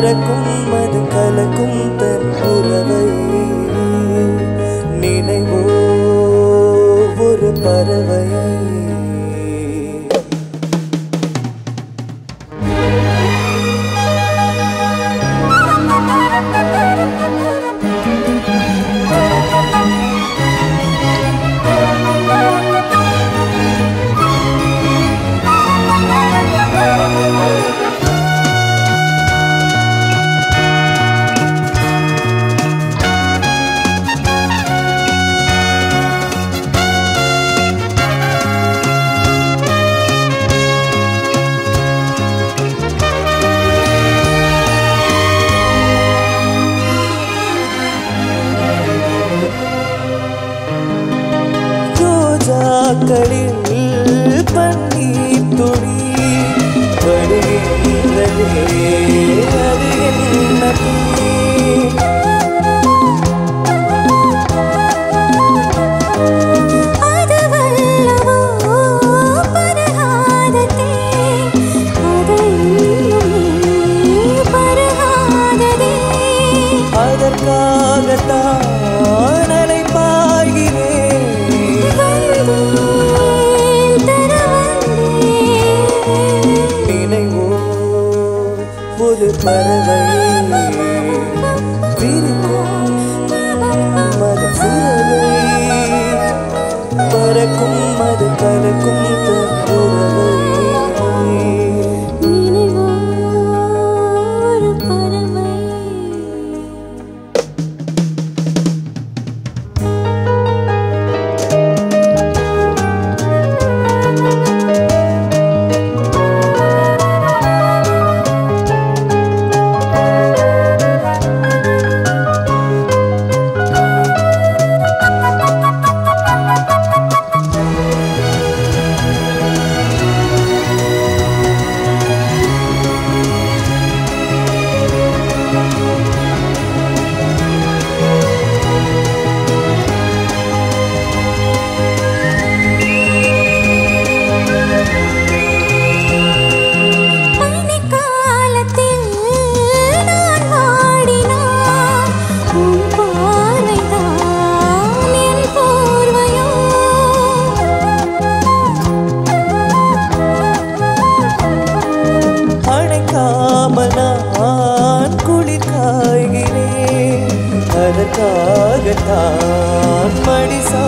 பறக்கும் அது கலக்கும் தன் உறவை நினைவோ ஒரு பறவை ரோஜாக்களில் பன்னீர் துளி படுகின்றதே அது என்ன தீ? அது வல்லவோ பரகாததே அதை இன்னுமே பரகாததே அதற்காகத்தான் அலைப்பாய்கிறேன் வந்தேன் தர வந்தேன் நினைவோ ஒரு பறவை விரிக்கும் மது சிறகை பறக்கும் மது கலக்கும் தன்னுறவை நினைவோ ஒரு பறவை பனிக்காலத்தில் நான் வாடினான் உன் பார்வைதான் என் போர்வையோ அணைக்காமல் நான் குளிர் காய்கிறேன் அதற்காகத்தான் மடி சா